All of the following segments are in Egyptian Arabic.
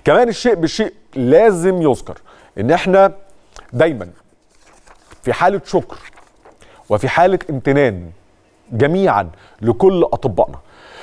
كمان الشيء بالشيء لازم يذكر ان احنا دايما في حاله شكر وفي حاله امتنان جميعا لكل اطبائنا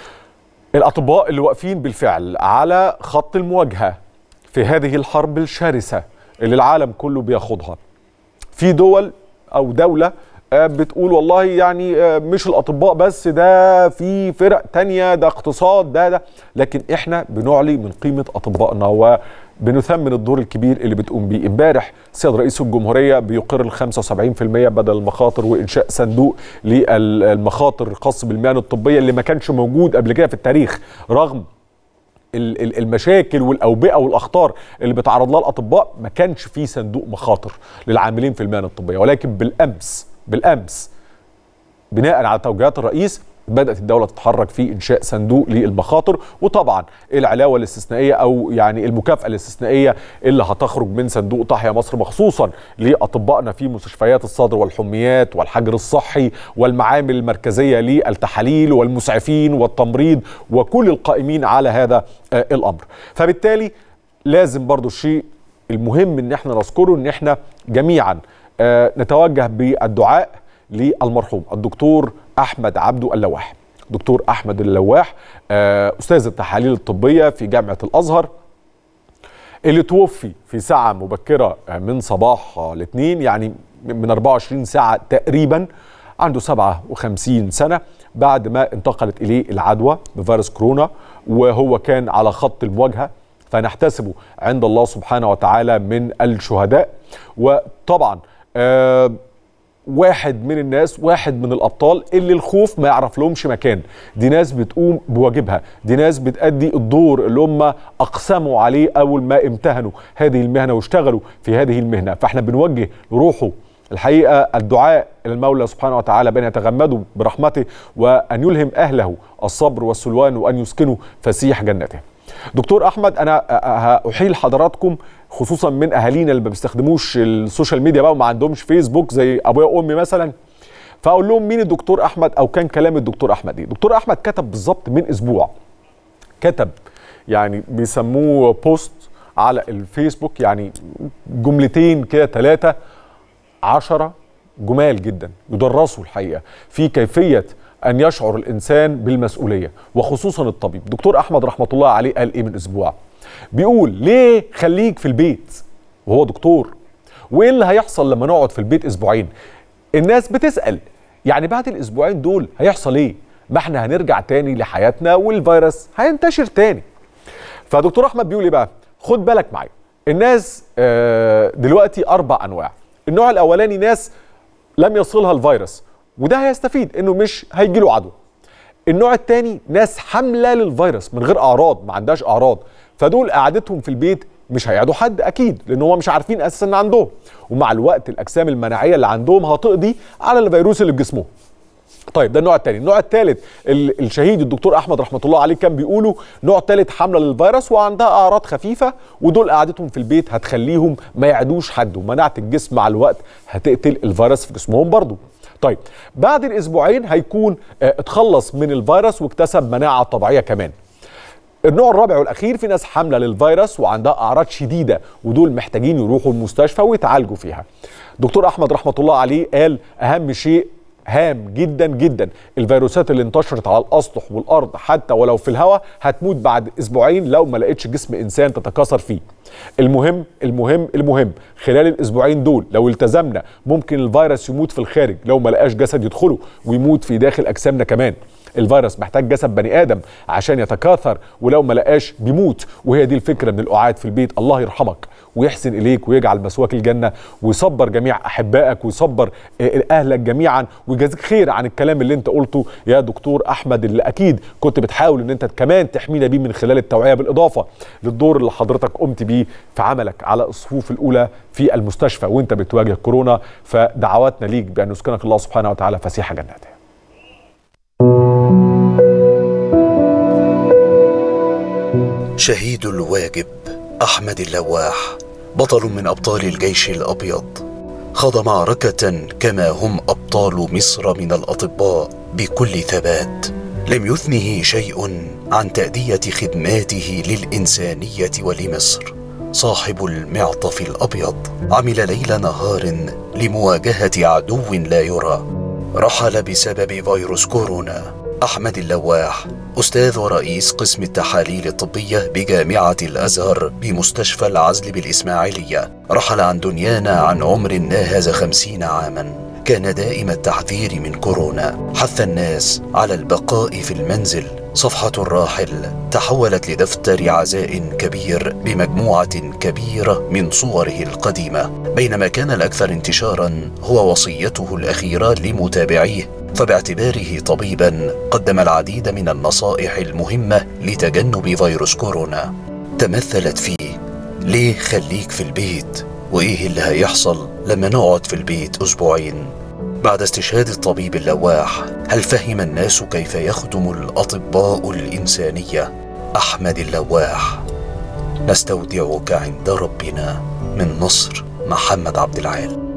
الاطباء اللي واقفين بالفعل على خط المواجهه في هذه الحرب الشرسه اللي العالم كله بياخدها في دول او دوله آه، بتقول والله يعني آه، مش الاطباء بس ده في فرق تانية ده اقتصاد ده ده لكن احنا بنعلي من قيمه اطبائنا وبنثمن الدور الكبير اللي بتقوم بيه امبارح سيد رئيس الجمهوريه بيقر ال 75% بدل المخاطر وانشاء صندوق للمخاطر الخاص بالمهن الطبيه اللي ما كانش موجود قبل كده في التاريخ رغم ال- ال- المشاكل والاوبئه والاخطار اللي بيتعرض لها الاطباء ما كانش في صندوق مخاطر للعاملين في المهن الطبيه ولكن بالامس بالامس بناء على توجيهات الرئيس بدات الدوله تتحرك في انشاء صندوق للمخاطر وطبعا العلاوه الاستثنائيه او يعني المكافاه الاستثنائيه اللي هتخرج من صندوق تحيا مصر مخصوصا لاطبائنا في مستشفيات الصدر والحميات والحجر الصحي والمعامل المركزيه للتحاليل والمسعفين والتمريض وكل القائمين على هذا آه، الامر فبالتالي لازم برضو الشيء المهم ان احنا نذكره ان احنا جميعا آه، نتوجه بالدعاء للمرحوم الدكتور احمد عبده اللواح دكتور احمد اللواح آه، استاذ التحاليل الطبيه في جامعه الازهر اللي توفي في ساعه مبكره آه، من صباح آه، الاثنين يعني من 24 ساعه تقريبا عنده 57 سنه بعد ما انتقلت اليه العدوى بفيروس كورونا وهو كان على خط المواجهه فنحتسبه عند الله سبحانه وتعالى من الشهداء وطبعا آه واحد من الناس واحد من الابطال اللي الخوف ما يعرف لهمش مكان دي ناس بتقوم بواجبها دي ناس بتأدي الدور اللي هم اقسموا عليه اول ما امتهنوا هذه المهنه واشتغلوا في هذه المهنه فاحنا بنوجه لروحه الحقيقه الدعاء الى المولى سبحانه وتعالى بان يتغمدوا برحمته وان يلهم اهله الصبر والسلوان وان يسكنوا فسيح جنته دكتور احمد انا احيل حضراتكم خصوصا من اهالينا اللي ما بيستخدموش السوشيال ميديا بقى وما عندهمش فيسبوك زي ابويا وامي مثلا فاقول لهم مين الدكتور احمد او كان كلام الدكتور احمد ايه دكتور احمد كتب بالظبط من اسبوع كتب يعني بيسموه بوست على الفيسبوك يعني جملتين كده ثلاثه عشرة جمال جدا يدرسوا الحقيقه في كيفيه ان يشعر الانسان بالمسؤوليه وخصوصا الطبيب دكتور احمد رحمه الله عليه قال ايه من اسبوع بيقول ليه خليك في البيت وهو دكتور وايه اللي هيحصل لما نقعد في البيت اسبوعين الناس بتسال يعني بعد الاسبوعين دول هيحصل ايه ما احنا هنرجع تاني لحياتنا والفيروس هينتشر تاني فدكتور احمد بيقول ايه بقى خد بالك معايا الناس آه، دلوقتي اربع انواع النوع الاولاني ناس لم يصلها الفيروس وده هيستفيد انه مش هيجي له عدوى النوع الثاني ناس حامله للفيروس من غير اعراض ما عندهاش اعراض فدول قعدتهم في البيت مش هيعدوا حد اكيد لان هم مش عارفين اساسا ان عندهم ومع الوقت الاجسام المناعيه اللي عندهم هتقضي على الفيروس اللي في جسمهم طيب ده النوع الثاني النوع الثالث ال- الشهيد الدكتور احمد رحمه الله عليه كان بيقولوا نوع ثالث حامله للفيروس وعندها اعراض خفيفه ودول قعدتهم في البيت هتخليهم ما يعدوش حد ومناعه الجسم مع الوقت هتقتل الفيروس في جسمهم برضو طيب بعد الاسبوعين هيكون آه، اتخلص من الفيروس واكتسب مناعه طبيعيه كمان النوع الرابع والاخير في ناس حامله للفيروس وعندها اعراض شديده ودول محتاجين يروحوا المستشفى ويتعالجوا فيها دكتور احمد رحمه الله عليه قال اهم شيء هام جدا جدا الفيروسات اللي انتشرت على الاسطح والارض حتى ولو في الهواء هتموت بعد اسبوعين لو ما لقيتش جسم انسان تتكاثر فيه المهم المهم المهم خلال الاسبوعين دول لو التزمنا ممكن الفيروس يموت في الخارج لو ما لقاش جسد يدخله ويموت في داخل اجسامنا كمان الفيروس محتاج جسد بني ادم عشان يتكاثر ولو ما لقاش بيموت وهي دي الفكره من القعاد في البيت الله يرحمك ويحسن اليك ويجعل مسواك الجنه ويصبر جميع احبائك ويصبر آه، اهلك جميعا ويجازيك خير عن الكلام اللي انت قلته يا دكتور احمد اللي اكيد كنت بتحاول ان انت كمان تحمينا بيه من خلال التوعيه بالاضافه للدور اللي حضرتك قمت بيه في عملك على الصفوف الاولى في المستشفى وانت بتواجه كورونا فدعواتنا ليك بان يسكنك الله سبحانه وتعالى فسيح جناته شهيد الواجب احمد اللواح بطل من ابطال الجيش الابيض خاض معركه كما هم ابطال مصر من الاطباء بكل ثبات لم يثنه شيء عن تأدية خدماته للإنسانية ولمصر صاحب المعطف الأبيض عمل ليل نهار لمواجهة عدو لا يرى رحل بسبب فيروس كورونا أحمد اللواح أستاذ ورئيس قسم التحاليل الطبية بجامعة الأزهر بمستشفى العزل بالإسماعيلية رحل عن دنيانا عن عمر ناهز خمسين عاما كان دائم التحذير من كورونا حث الناس على البقاء في المنزل صفحة الراحل تحولت لدفتر عزاء كبير بمجموعة كبيرة من صوره القديمة بينما كان الأكثر انتشارا هو وصيته الأخيرة لمتابعيه فباعتباره طبيبا قدم العديد من النصائح المهمة لتجنب فيروس كورونا تمثلت فيه ليه خليك في البيت وإيه اللي هيحصل لما نقعد في البيت أسبوعين بعد استشهاد الطبيب اللواح هل فهم الناس كيف يخدم الاطباء الانسانيه احمد اللواح نستودعك عند ربنا من مصر محمد عبد العال